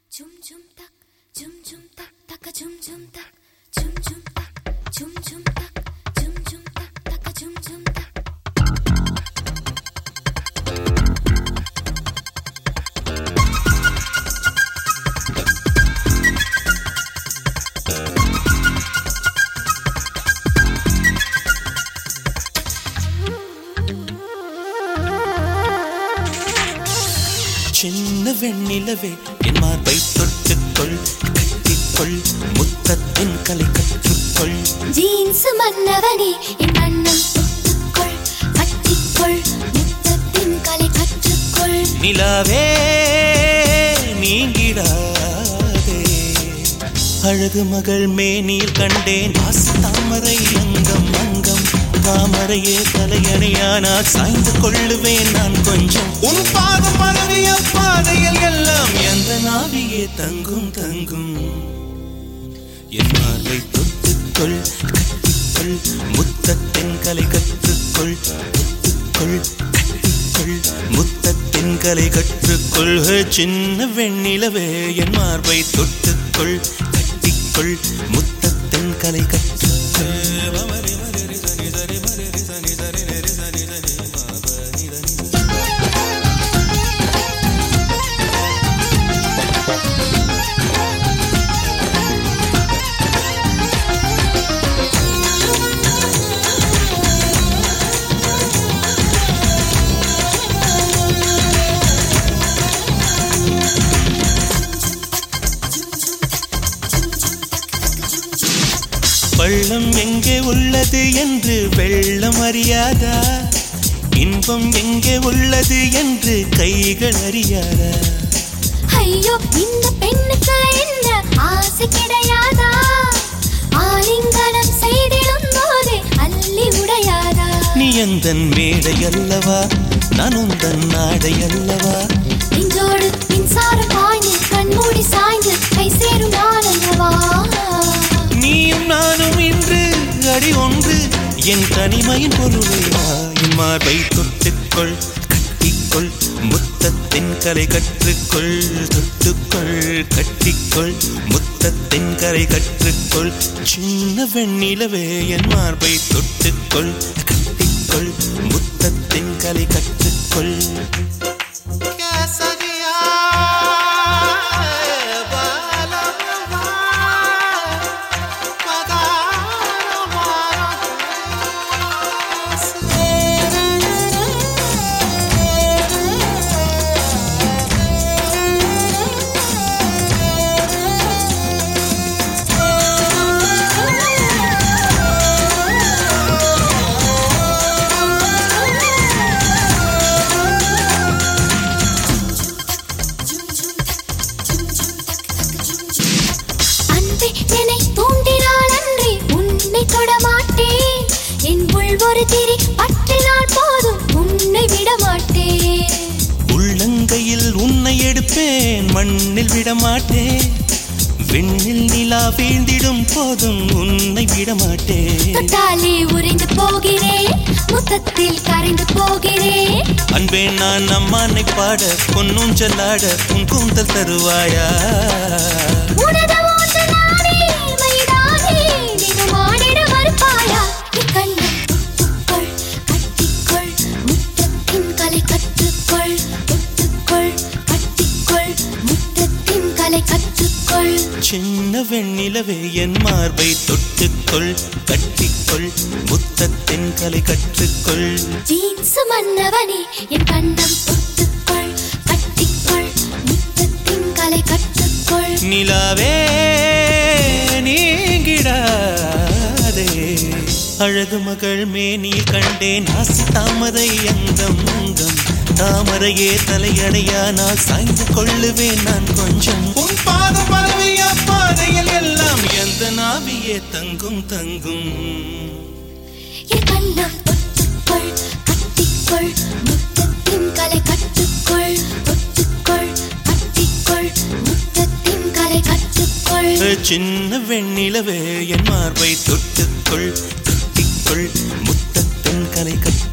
Zum zum tak, zum zum tak, taka zum zum tak, zum zum tak, zum zum tak, zum zum tak, taka zum zum tak. சின்ன வெண்ணிலவே என் மார்பை தொட்டுக்கொள் கட்டிக்கொள் முத்தத்தின் கலை கற்றுக்கொள் jeans மன்னவனே என் வண்ணம் தொட்டுக்கொள் கட்டிக்கொள் முத்தத்தின் கலை கற்றுக்கொள் நிலாவே நீங்கிடாதே அழகு மகள் மேனில் கண்டேன் ஆசை தாமரை அங்கம் அங்கம் தாமரையே தலையணையானால் சாய்ந்து கொள்ளுவேன் நான் கொஞ்சம் உன் பாதம் பரவிய பாதையில் எல்லாம் எந்த நாவியே தங்கும் தங்கும் என் மார்பை தொட்டுக்கொள் கட்டிக்கொள் முத்தத்தின் கலை கற்றுக்கொள் தொட்டுக்கொள் கட்டிக்கொள் முத்தத்தின் கலை கற்றுக்கொள் ஹே, சின்ன வெண்ணிலவே என் மார்பை தொட்டுக்கொள் கட்டிக்கொள் முத்தத்தின் கலை கற்றுக்கொள் பள்ளம் எங்கே உள்ளது என்று வெள்ளம் அறியாதா இன்பம் எங்கே உள்ளது என்று கைகள் அறியாதா ஐயோ இந்த பெண்ணுக்கு என்ன ஆசை கிடையாதா ஆலிங்கனம் செய்திடும் போது அள்ளி உடையாதா நீ எந்தன் மேடை அல்லவா நான் உந்தன் நாடை அல்லவா நெஞ்சோடு மின்சாரம் பாய்ந்து கண்மூடி சாய்ந்து கை சேரும் நாள் அல்லவா நீயும் நானும் இன்று அடி ஒன்று என் தனிமையின் பொருளையா என் மார்பை தொட்டுக்கொள் கட்டிக்கொள் முத்தத்தின் கலை கற்றுக்கொள் தொட்டுக்கொள் கட்டிக்கொள் முத்தத்தின் கலை கற்றுக்கொள் சின்ன வெண்ணிலவே என் மார்பை தொட்டுக்கொள் கட்டிக்கொள் முத்தத்தின் கலை கற்றுக்கொள் அன்பே என்னை தூண்டினால் அன்றி உன்னை தொட மாட்டேன் என் உள் ஒரு திரி பற்றினால் போதும் உன்னை விட மாட்டேன் உள்ளங்கையில் உன்னை எடுப்பேன் மண்ணில் விடமாட்டேன் விண்ணில் நிலா வீழ்ந்திடும் போதும் உன்னை விடமாட்டேன் தொட்டாலே உறைந்து போகிறேன் முத்தத்தில் கரைந்து போகிறேன் அன்பே நான் அம்மானை பாட பொன்னூஞ்சலாட உன் கூந்தல் தருவாயா உனது மூன்று நானே மைதானே தினமாடிட மறுப்பாயா என் கண்ணை தொட்டுக்கொள் கட்டிக்கொள் முத்தத்தின் கலை கற்றுக்கொள் தொட்டுக்கொள் கட்டிக்கொள் முத்தத்தின் கலை கற்றுக்கொள் சின்ன வெண்ணிலவே என் மார்பை தொட்டுக்கொள் கட்டிக்கொள் முத்தத்தின் கலை கற்றுக்கொள் ஜீன்ஸ் மன்னவனே என் கண்ணம் தொட்டுக்கொள் கட்டிக்கொள் முத்தத்தின் கலை கற்றுக்கொள் நிலாவே நீங்கிடாதே அழகு மகள் மேனில் கண்டேன் ஆசி தாமரை அங்கம் அங்கம் தாமரையே தலையணையானால் சாய்ந்து கொள்ளுவேன் நான் கொஞ்சம் உன் பாதம் பரவிய பாதையில் எல்லாம் எந்த நாவியே தங்கும் தங்கும் என் கண்ணம் தொட்டுக்கொள் கட்டிக்கொள் முத்தத்தின் கலை கற்றுக்கொள் தொட்டுக்கொள் கட்டிக்கொள் முத்தத்தின் கலை கற்றுக்கொள் சின்ன வெண்ணிலவே என் மார்பை தொட்டுக்கொள் கட்டிக்கொள் முத்தத்தின் கலை கற்றுக்கொள்